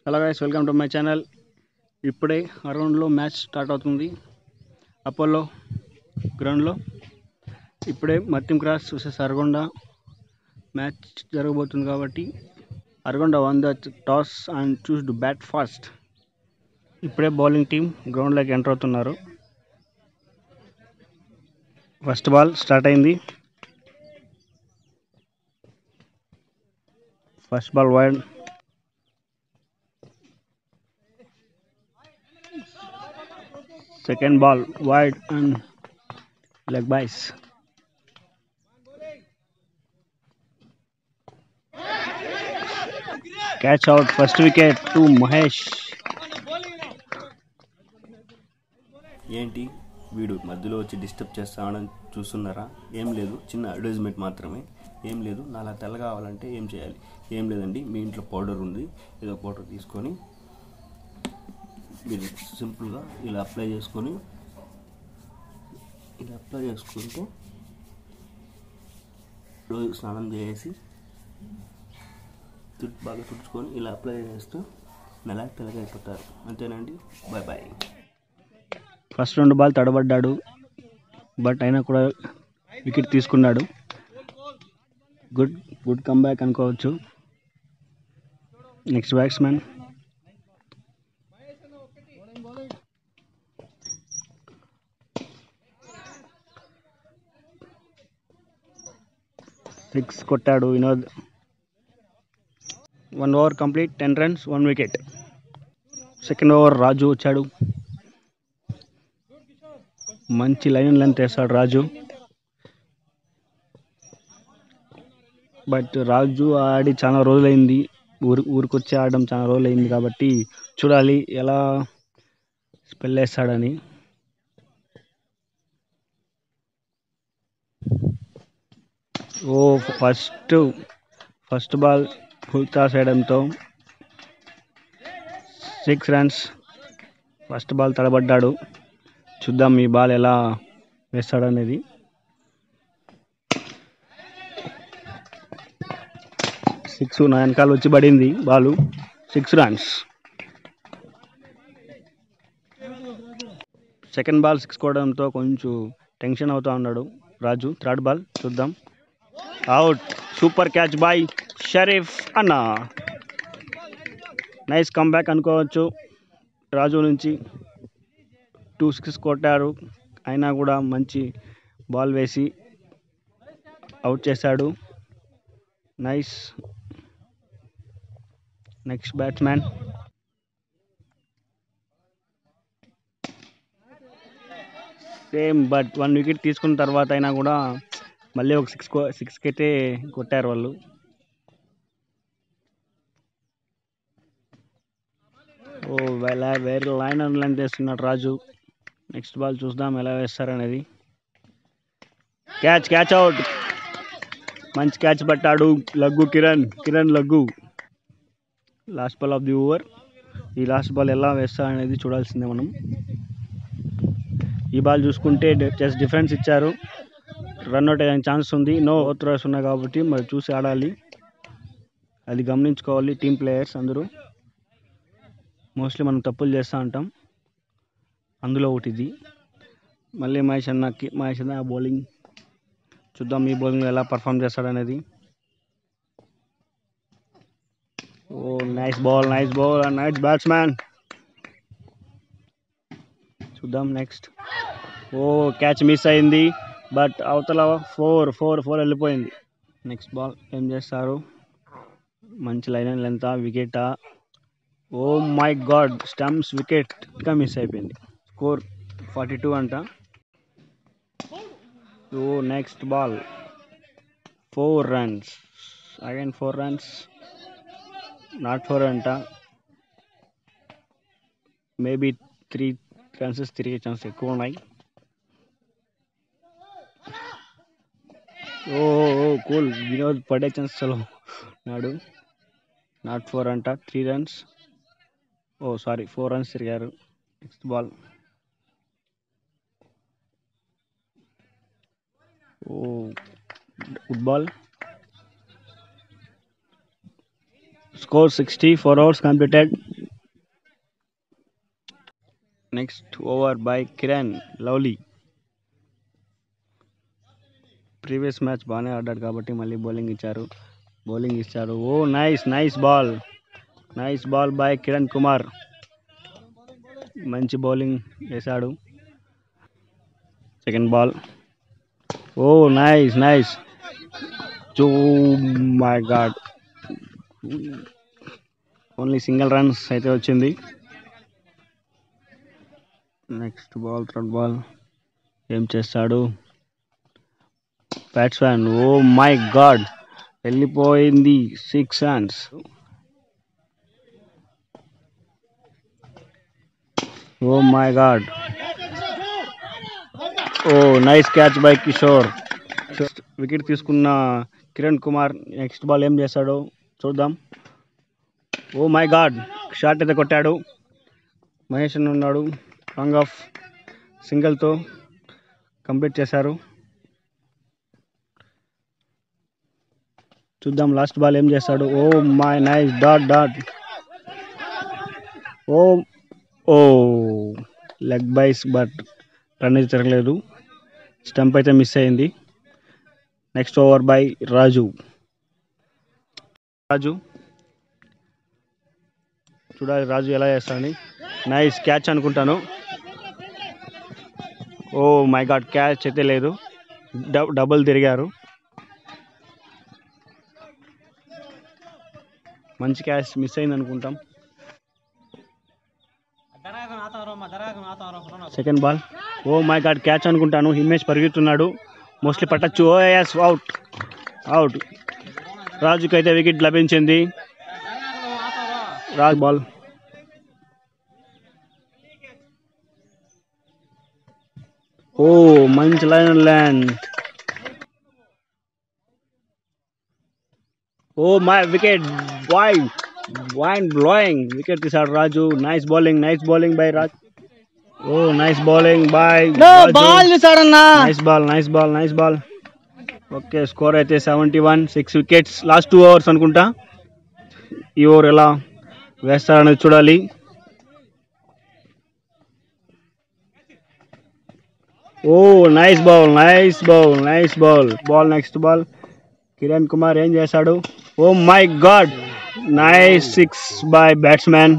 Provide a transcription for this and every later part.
Hello guys welcome to my channel ఇప్పుడే అరౌండ్లో match start అవుతుంది అపోలో గ్రౌండ్లో ఇప్పుడే మత్యం క్రాస్ వర్సెస్ అరగొండ మ్యాచ్ జరగబోతుంది కాబట్టి Aragonda won the toss and choose to bat first ఇప్పుడే బౌలింగ్ టీం గ్రౌండ్లోకి ఎంటర్ అవుతున్నారు ఫస్ట్ బాల్ స్టార్ట్ అయింది first ball wide second ball wide and leg byes catch out first wicket to Mahesh ఏంటి వీడు మధ్యలో వచ్చి డిస్టర్బ్ చేస్తామని చూస్తున్నారా ఏం లేదు చిన్న అడ్వర్టైజ్మెంట్ మాత్రమే ఏం లేదు నాలా తెల్ల కావాలంటే ఏం చేయాలి ఏం లేదండి మీ ఇంట్లో పౌడర్ ఉంది ఏదో పౌడర్ తీసుకొని మీరు సింపుల్గా ఇలా అప్లై చేసుకొని ఇలా అప్లై చేసుకుంటే రోజు స్నానం చేసి తుడి బాగా తుడుచుకొని ఇలా అప్లై చేస్తూ నెల తెల్లగా అయిపోతారు అంతేనండి బాయ్ బాయ్ ఫస్ట్ రెండు బాల్ తడబడ్డాడు బట్ అయినా కూడా వికెట్ తీసుకున్నాడు గుడ్ గుడ్ కమ్బ్యాక్ అనుకోవచ్చు నెక్స్ట్ బ్యాట్స్మెన్ సిక్స్ కొట్టాడు Vinod one over complete ten runs one wicket second over Raju వచ్చాడు మంచి లైన్ లెంత్ వేస్తాడు రాజు బట్ రాజు ఆడి చాలా రోజులైంది ఊరు ఊరికొచ్చి ఆడడం చాలా రోజులైంది కాబట్టి చూడాలి ఎలా స్పెల్ వేస్తాడని oh first first ball full toss వేయడంతో సిక్స్ రన్స్ ఫస్ట్ బాల్ తడబడ్డాడు చూద్దాం ఈ బాల్ ఎలా వేస్తాడనేది సిక్స్ నా వెనకాల వచ్చి పడింది ball six runs second ball six కొట్టడంతో కొంచెం టెన్షన్ అవుతా ఉన్నాడు రాజు థర్డ్ బాల్ చూద్దాం out super catch by Sharif అన్న నైస్ కమ్బ్యాక్ అనుకోవచ్చు రాజు నుంచి టూ సిక్స్ కొట్టారు అయినా కూడా మంచి బాల్ వేసి అవుట్ చేశాడు nice next batsmen same but one wicket తీసుకున్న తర్వాత అయినా కూడా మళ్ళీ ఒక సిక్స్ సిక్స్కి అయితే కొట్టారు వాళ్ళు ఓ ఎలా వేరే లైన్ అండ్ లైన్ వేస్తున్నాడు రాజు నెక్స్ట్ బాల్ చూద్దాం ఎలా వేస్తారనేది క్యాచ్ క్యాచ్ అవుట్ మంచి క్యాచ్ పట్టాడు లగ్గు కిరణ్ కిరణ్ లగ్గు last ball of the over ఈ లాస్ట్ బాల్ ఎలా వేస్తారనేది చూడాల్సిందే మనం ఈ బాల్ చూసుకుంటే జస్ట్ డిఫరెన్స్ ఇచ్చారు రన్అట్ అయ్యే ఛాన్స్ ఉంది నో త్రోస్ ఉన్నాయి కాబట్టి మరి చూసి ఆడాలి అది గమనించుకోవాలి టీం ప్లేయర్స్ అందరూ మోస్ట్లీ మనం తప్పులు చేస్తూ ఉంటాం అందులో ఒకటి ఇది మళ్ళీ మహేష్ అన్నకి మహేష్ అన్న బౌలింగ్ చూద్దాం ఈ బౌలింగ్ ఎలా పర్ఫామ్ చేస్తాడనేది oh nice ball nice ball and nice batsman చూద్దాం నెక్స్ట్ ఓ క్యాచ్ మిస్ అయింది బట్ అవతల ఫోర్ ఫోర్ ఫోర్ వెళ్ళిపోయింది నెక్స్ట్ బాల్ ఏం చేస్తారు మంచి లైన్ అండ్ లెంత్ వికెటా oh my god stumps wicket ఇంకా మిస్ అయిపోయింది స్కోర్ ఫార్టీ టూ అంట oh next ball four runs again four runs not four అంట మేబీ త్రీ రన్సెస్ తిరిగే ఛాన్స్ ఎక్కువ ఉన్నాయి ఓ కూల్ వినోద్ పడే ఛాన్స్ చలో నాడు నాట్ ఫోర్ అంట three runs oh sorry four runs తిరిగారు next ball oh good ball Score 60, 4 overs completed, next over by Kiran lovely previous match బాగానే ఆడాడు కాబట్టి మళ్ళీ బౌలింగ్ ఇచ్చారు బౌలింగ్ ఇచ్చారు oh nice nice ball nice ball by Kiran Kumar మంచి bowling వేశాడు second ball oh nice nice జో my god only single runs అయితే వచ్చింది నెక్స్ట్ బాల్ థర్డ్ బాల్ ఏం చేస్తాడు బ్యాట్స్మెన్ ఓ మై గాడ్ వెళ్ళిపోయింది six runs oh my god oh nice catch by Kishore wicket తీసుకున్న Kiran Kumar next ball ఏం చేస్తాడో చూద్దాం ఓ మై గాడ్ షాట్ అయితే కొట్టాడు మహేష్ అని ఉన్నాడు రాంగ్ ఆఫ్ సింగిల్తో కంప్లీట్ చేశారు చూద్దాం లాస్ట్ బాల్ ఏం చేస్తాడు oh my nice dot dot oh oh leg byes but run అయితే తిరగలేదు స్టంప్ అయితే మిస్ అయింది next over by Raju Raju చూడాలి రాజు ఎలా చేస్తాడని నైస్ క్యాచ్ అనుకుంటాను ఓ మై గాడ్ క్యాచ్ అయితే లేదు డబ్ డబుల్ తిరిగారు మంచి క్యాచ్ మిస్ అయింది అనుకుంటాం second ball oh my god catch అనుకుంటాను హిమేష్ పరిగెత్తున్నాడు మోస్ట్లీ పట్టచ్చు ఓ ఎస్ అవుట్ అవుట్ రాజుకి అయితే వికెట్ లభించింది రాజ్ బాల్ ఓ మంచి line land oh my wicket by వైన్ బ్లోయింగ్ వికెట్ తీసాడు Raju nice bowling nice bowling by Raj oh nice bowling by ball చూసాడన్నా nice ball nice ball nice ball okay score అయితే seventy one six wickets last two overs అనుకుంటా ఈ over ఎలా వేస్తారనేది చూడాలి oh nice ball nice ball nice ball ball next ball Kiran Kumar ఏం చేశాడు oh my god nice six by batsmen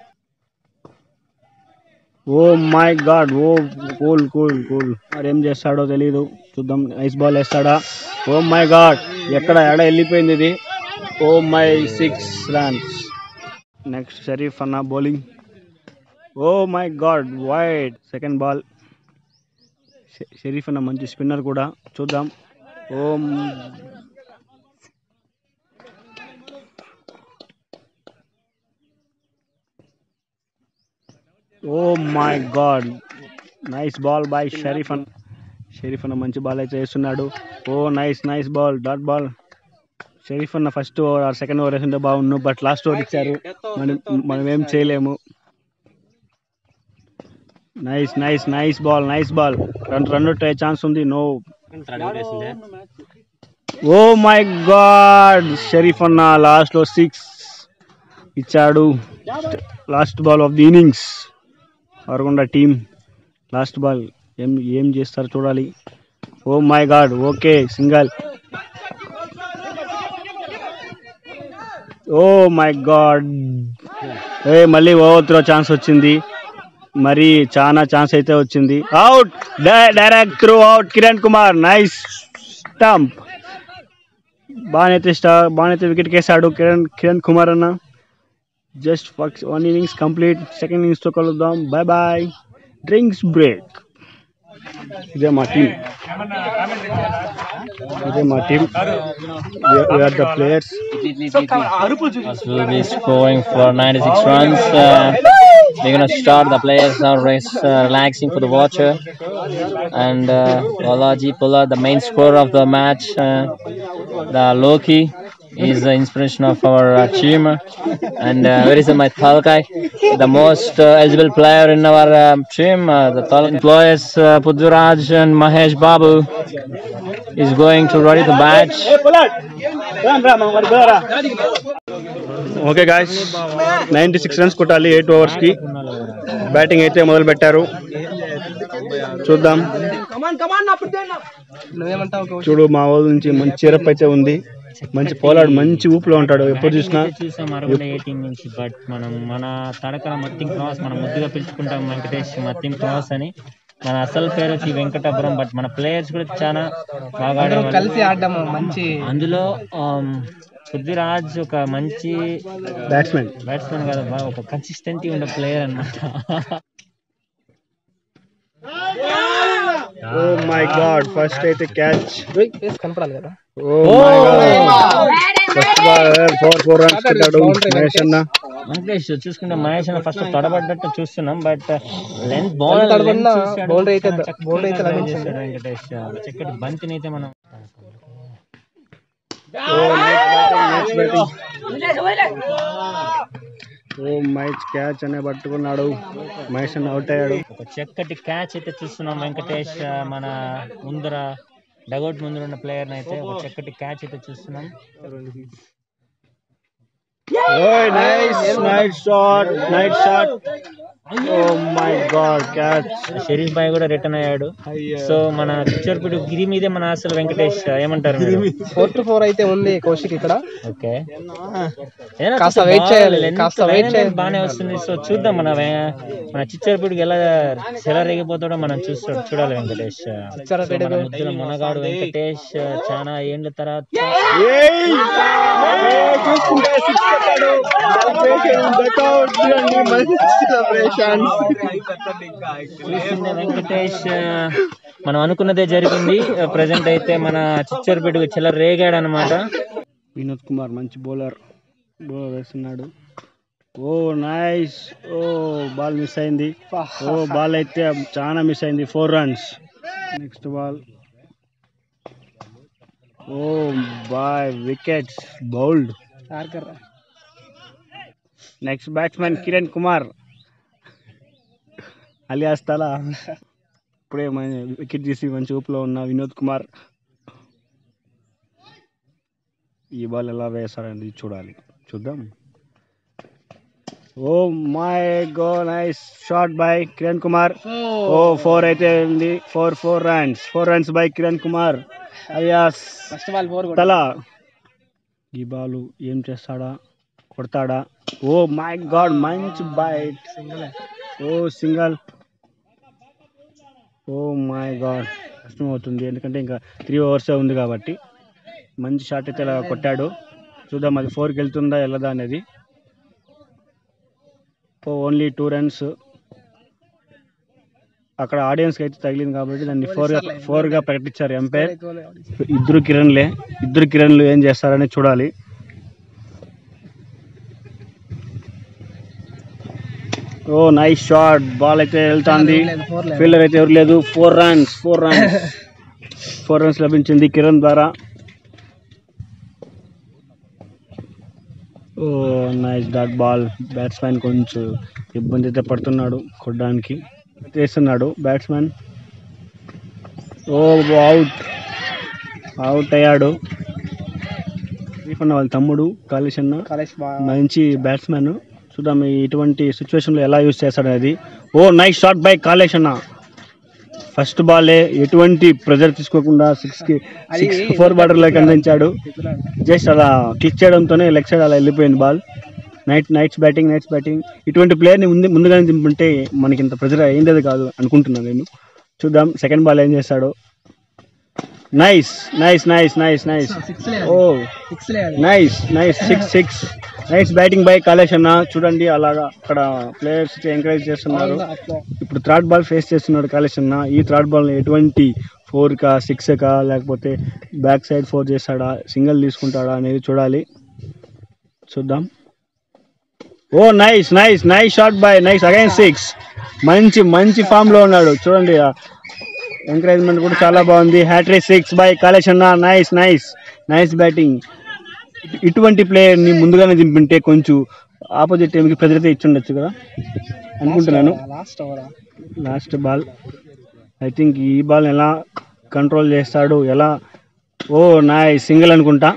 oh my god oh cool cool cool మరి ఏం చేస్తాడో తెలియదు చూద్దాం నైస్ బాల్ వేస్తాడా ఓ మై గాడ్ ఎక్కడ ఎడ వెళ్ళిపోయింది ఇది oh my six runs next Sharif అన్న bowling oh my god wide second ball Sharif అన్న మంచి స్పిన్నర్ కూడా చూద్దాం oh oh my god nice ball by Sharif అన్ షరీఫ్ అన్న మంచి బాల్ అయితే వేస్తున్నాడు oh nice nice ball dot ball Sharif అన్న first over or second over వేస్తుంటే బాగుండు బట్ లాస్ట్ ఓవర్ ఇచ్చారు మనం మనం ఏం చేయలేము nice nice nice ball nice ball run run try chance ఉంది no oh my god Sharif అన్న లాస్ట్ లో సిక్స్ ఇచ్చాడు last ball of the innings Varakonda team last ball ఏం ఏం చేస్తారో చూడాలి oh my god okay single oh my god ఏ మళ్ళీ ఓవర్ త్రో ఛాన్స్ వచ్చింది మరి చాలా ఛాన్స్ అయితే వచ్చింది out direct throw out Kiran Kumar nice stump బాగానైతే స్టా బాగానైతే వికెట్ కేసాడు కిరణ్ కిరణ్ కుమార్ అన్న జస్ట్ ఫక్స్ వన్ ఇన్నింగ్స్ కంప్లీట్ సెకండ్ ఇన్నింగ్స్తో కలుద్దాం బాయ్ బాయ్ డ్రింక్స్ బ్రేక్ ఇదే మా టీం ఇదే మా team are the players Us will be scoring for 96 runs. Uh, we're gonna start. The players are rest, uh, relaxing for the watcher. And uh, Balaji Pula, the main scorer of the match, uh, the Loki, is the inspiration of our uh, team. And uh, where is my Thalkai, the most uh, eligible player in our um, team? Uh, the Thal- employers uh, Puduraj and Mahesh Babu is going to ready the batch. Okay guys ninety six runs కొట్టాలి eight ఓవర్స్కి batting అయితే మొదలు పెట్టారు చూద్దాం చూడు మా వాళ్ళ నుంచి మంచి చీరప్ అయితే ఉంది మంచి పోలాడు మంచి ఊపులో ఉంటాడు ఎప్పుడు చూసినా చూసాం అరవై ఎయిటీన్ నుంచి బట్ మనం మన తడకల మత్తిం క్రాస్ మనం ముద్దుగా పిలుచుకుంటాం వెంకటేష్ మత్తిం క్రాస్ అని మన అసలు పేరు వచ్చి వెంకటాపురం బట్ మన ప్లేయర్స్ కూడా చాలా బాగా ఆడేవాళ్ళు. కలిసి ఆడడం మంచి అందులో ఆమ్, పృథ్వీరాజ్ ఒక మంచి బ్యాట్స్మెన్ బ్యాట్స్మెన్ కాదు బా, ఒక కన్సిస్టెంట్ ఉండే ప్లేయర్ అన్నమాట ఓ మై గాడ్ ఫస్ట్ అయితే క్యాచ్ ఫేస్ కనపడాలి కదా oh my god first ball four four runs కొట్టాడు మహేష్ అన్న వెంకటేష్ చూసుకుంటే మహేష్ అన్న ఫస్ట్ తడబడ్డట్టు చూస్తున్నాం బట్ లెంత్ బౌలర్ తడబడినా bowler అయితే bowler అయితే లభించింది. వెంకటేష్ చక్కటి బంతిని అయితే మనం ఓ మైచ్ క్యాచ్ అనే పట్టుకున్నాడు మహేష్ అన్న అవుట్ అయ్యాడు ఒక చక్కటి క్యాచ్ అయితే చూస్తున్నాం వెంకటేష్ ఆ, మన ముందర డగౌట్ ముందర ఉన్న ప్లేయర్ అయితే ఒక చక్కటి క్యాచ్ అయితే చూస్తున్నాం nice night shot night shot oh my god catch Sharif బాయ్ కూడా రిటర్న్ అయ్యాడు సో మన చిచ్చర్పూడి గిరి మీదే మన అసలు వెంకటేష్ ఏమంటారు మీరు? ఫోర్ టు ఫోర్ అయితే ఉంది కౌశిక్ ఇక్కడ ఓకే ఏదైనా కాస్త కొంచెం wait ball చేయాలి, length కాస్త line wait line చేయాలి. బాగానే వస్తుంది సో చూద్దాం మన వే- మన చిచ్చర్పూడికి ఎలా ఎలా రేగిపోతాడో మనం చూస్తూ చూడాలి వెంకటేష్ సో చిచ్చరపేటకు మన ముద్దుల మునగాడు వెంకటేష్ చాలా ఏండ్ల తర్వాత చూసుకుంటే సిక్స్ కొట్టాడు సెలబ్రేషన్ డకౌట్ చూడండి మంచి సెలబ్రేషన్ చూస్తుంటే వెంకటేష్ ఆ, మనం అనుకున్నదే జరిగింది ప్రజెంట్ అయితే మన చిచ్చర్పేటకు చిల్లర రేగాడు అనమాట వినోద్ కుమార్ మంచి బౌలర్ బౌలర్ వేస్తున్నాడు oh nice oh ball miss అయింది ఓ బాల్ అయితే చాలా మిస్ అయింది four runs next ball oh boy wickets bowled yorker next batsmen Kiran Kumar alias తల ఇప్పుడే వికెట్ తీసి మంచి ఊపులో ఉన్న వినోద్ కుమార్ ఈ బాల్ ఎలా వేస్తాడనేది చూడాలి చూద్దాం oh my go nice shot by Kiran Kumar oh four అయితే ఉంది four four runs four runs by Kiran Kumar alias first ball four తల ఈ బాలు ఏం చేస్తాడా కొడతాడా ఓ మై గాడ్ మంచి బైట్ oh single oh my god కష్టం అవుతుంది ఎందుకంటే ఇంకా త్రీ ఓవర్స్ ఉంది కాబట్టి మంచి షాట్ అయితే ఇలా కొట్టాడు చూద్దాం అది ఫోర్కి వెళ్తుందా వెళ్ళదా అనేది ఓ ఓన్లీ టూ రన్స్ అక్కడ ఆడియన్స్కి అయితే తగిలింది కాబట్టి దాన్ని ఫోర్గా ఫోర్గా ప్రకటించారు ఎంపైర్ ఇద్దరు కిరణ్లే ఇద్దరు కిరణ్లు ఏం చేస్తారని చూడాలి ఓ నైస్ షాట్ బాల్ అయితే వెళ్తాంది ఫోర్ ఫీల్డర్ అయితే ఎవరు లేదు four runs four runs four runs లభించింది కిరణ్ ద్వారా oh nice dot ball batsmen కొంచెం ఇబ్బంది అయితే పడుతున్నాడు కొట్టడానికి చేస్తున్నాడు బ్యాట్స్మెన్ ఓ అవుట్ అవుట్ అయ్యాడు శ్రీపన్న వాళ్ళ తమ్ముడు కాళేష్ అన్న కాలేజ్ మంచి బ్యాట్స్మెన్ చూద్దాం ఈ ఇటువంటి సిచ్యువేషన్ లో ఎలా యూజ్ చేస్తాడు అది oh nice shot by Kalesh అన్న ఫస్ట్ బాలే ఎటువంటి ప్రెజర్ తీసుకోకుండా సిక్స్ కి సిక్స్ ఫోర్ బార్డర్ లోకి అందించాడు జస్ట్ అలా క్లిక్ చేయడంతోనే లెగ్ సైడ్ అలా వెళ్ళిపోయింది ball night knights batting knights batting ఇటువంటి ప్లేయర్ని ముందు ముందుగానే దింపుంటే మనకి ఇంత ప్రెజర్ అయిందేది కాదు అనుకుంటున్నాను నేను చూద్దాం సెకండ్ బాల్ ఏం చేస్తాడు nice nice nice nice nice six oh six లేదు nice nice six six nice batting by Kalesh అన్న చూడండి అలాగా అక్కడ ప్లేయర్స్ ఎంకరేజ్ చేస్తున్నారు అట్లా ఇప్పుడు థర్డ్ బాల్ ఫేస్ చేస్తున్నాడు కాలేష్ అన్న ఈ థర్డ్ బాల్ ఎటువంటి ఫోర్ కా సిక్స్ కా లేకపోతే బ్యాక్ సైడ్ ఫోర్ చేస్తాడా సింగిల్ తీసుకుంటాడా అనేది చూడాలి చూద్దాం oh nice nice nice shot by nice again six మంచి మంచి ఫామ్ లో ఉన్నాడు చూడండి ఎంకరేజ్మెంట్ కూడా చాలా బాగుంది హ్యాట్రిక్ సిక్స్ బై కాలేష్ అన్న నైస్ నైస్ నైస్ బ్యాటింగ్ ఇటువంటి ప్లేయర్ ని ముందుగానే దింపింటే కొంచెం ఆపోజిట్ టీంకి ప్రెజర్ ఇచ్చి ఉండొచ్చు కదా అనుకుంటున్నాను last over last ball I think ఈ బాల్ ఎలా కంట్రోల్ చేస్తాడు ఎలా ఓ నాయ్ సింగిల్ అనుకుంటా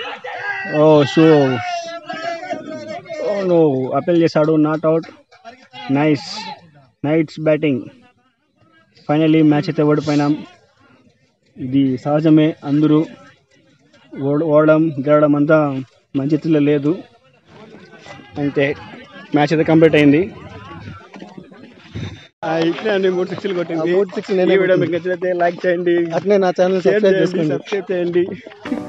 ఓ షో ఓ నో అపీల్ చేశాడు not out nice knights batting finally match అయితే ఓడిపోయినాం ఇది సహజమే అందరూ ఓడ ఓడడం గెలవడం అంతా మంచి చేతుల్లో లేదు అంతే మ్యాచ్ అయితే కంప్లీట్ అయింది ఇట్లా అండి మూడు సిక్స్లు కొట్టింది మూడు six నేనే ఈ వీడియో మీకు నచ్చినట్లయితే లైక్ చేయండి అట్లే నా ఛానల్ షేర్ సబ్స్క్రైబ్ చేయండి చేసుకోండి సబ్స్క్రైబ్ చేయండి